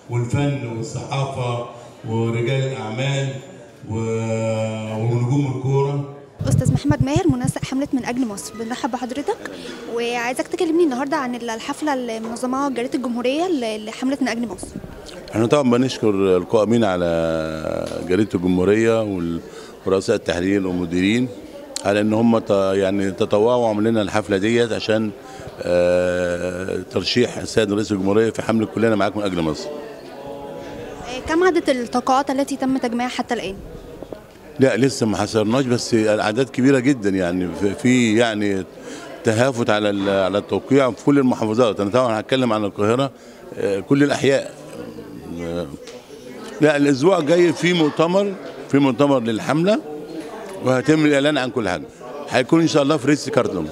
والفن والصحافه ورجال الاعمال و- ونجوم الكوره استاذ محمد ماهر منسق حمله من اجل مصر بنرحب بحضرتك وعايزك تكلمني النهارده عن الحفله اللي منظماها جريده الجمهوريه ل- لحمله من اجل مصر احنا طبعا بنشكر القائمين على جريده الجمهوريه وال- ورؤساء التحرير والمديرين على ان هم ت- يعني تطوعوا وعملوا لنا الحفله ديت عشان آه، ترشيح السيد رئيس الجمهوريه في حمله كلنا معاكم من اجل مصر. آه، كم عدد التوقعات التي تم تجميعها حتى الان لا لسه ما حصرناش بس الاعداد كبيره جدا يعني في- في يعني تهافت على ال- على التوقيع في كل المحافظات انا طبعا هتكلم عن القاهره آه، كل الاحياء آه، لا الاسبوع الجاي في مؤتمر في مؤتمر للحمله وهيتم الاعلان عن كل حاجه هيكون ان شاء الله في ريس كاردون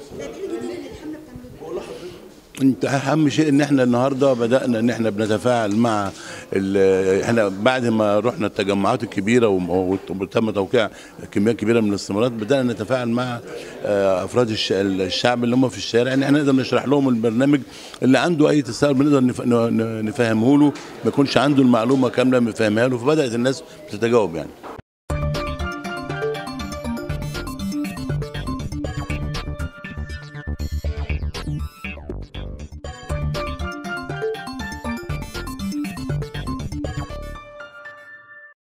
انت اهم شيء ان احنا النهارده بدانا ان احنا بنتفاعل مع ال- احنا بعد ما رحنا التجمعات الكبيره وم- وتم توقيع كميات كبيره من الاستثمارات بدانا نتفاعل مع آه، افراد الش- الشعب اللي هم في الشارع ان احنا نقدر نشرح لهم البرنامج اللي عنده اي تساؤل بنقدر نف- ن- ن- نفهمه له ما يكونش عنده المعلومه كامله نفهمها له فبدات الناس بتتجاوب يعني